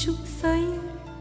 ريشه قصير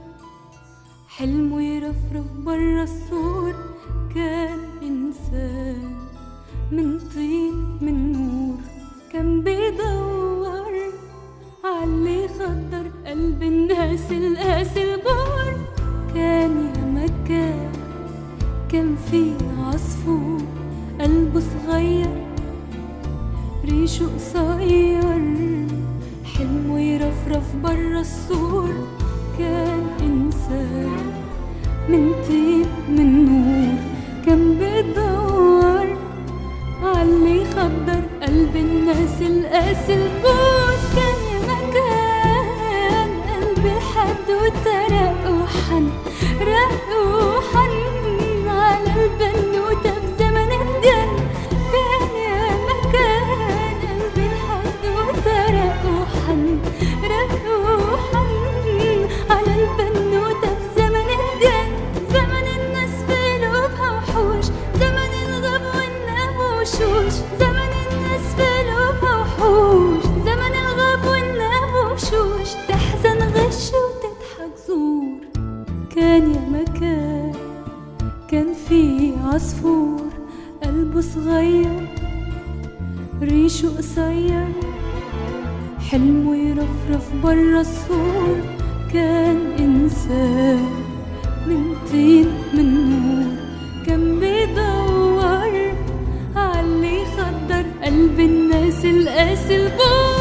حلمه يرفرف برا السور كان إنسان من طين من نور كان بيدور عاللي خطر قلب الناس القاسي البور كان يا مكان كان في عصفور قلبه صغير ريشه قصير حلمه يرفرف برا السور كان إنسان من طين من نور كان بيدور عاللي يخدر قلب الناس القاسي البوس كان يا مكان قلبي حد وترق وحن رق وحن على البنوتة بزمن الدن كان يا مكان قلبي الحد وترق وحن رق وحن على البنوتة بزمن الدن زمن الناس في قلوبها وحوش زمن الغب والناب وشوش زمن الناس في قلوبها وحوش زمن الغب والناب وشوش تحزن غش وتضحك زور كان يا مكان كان في عصفور قلبه صغير ريشه قصير حلمه يرفرف برا السور كان إنسان من طين من نور كان بيدور عاللي يخدر قلب الناس القاسي البور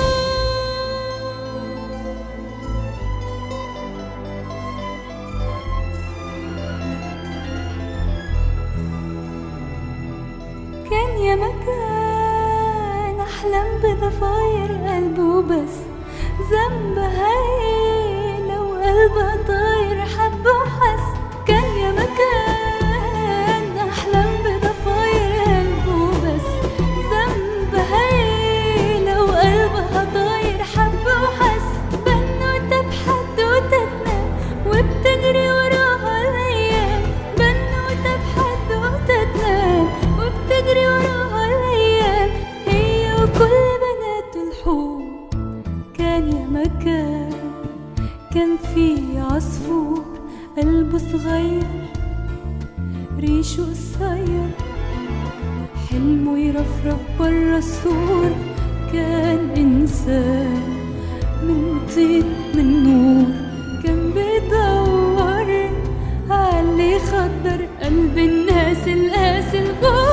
كان يا مكان أحلم بضفاير قلبه بس ذنب هاي لو قلبها طاير حب وحس كان يا مكان أحلم بضفاير قلبه بس ذنب هاي لو قلبها طاير حب وحس بنوتة بحدوتة تنام وبتجري وراها الأيام بنوتة بحدوتة تنام وبتجري وراها الأيام هي وكل بنات الحور كان يا مكان كان في عصفور قلبه صغير ريشه قصير حلمه يرفرف برا السور كان إنسان من طين من نور كان بيدور عاللي يخدر قلب الناس القاسي البور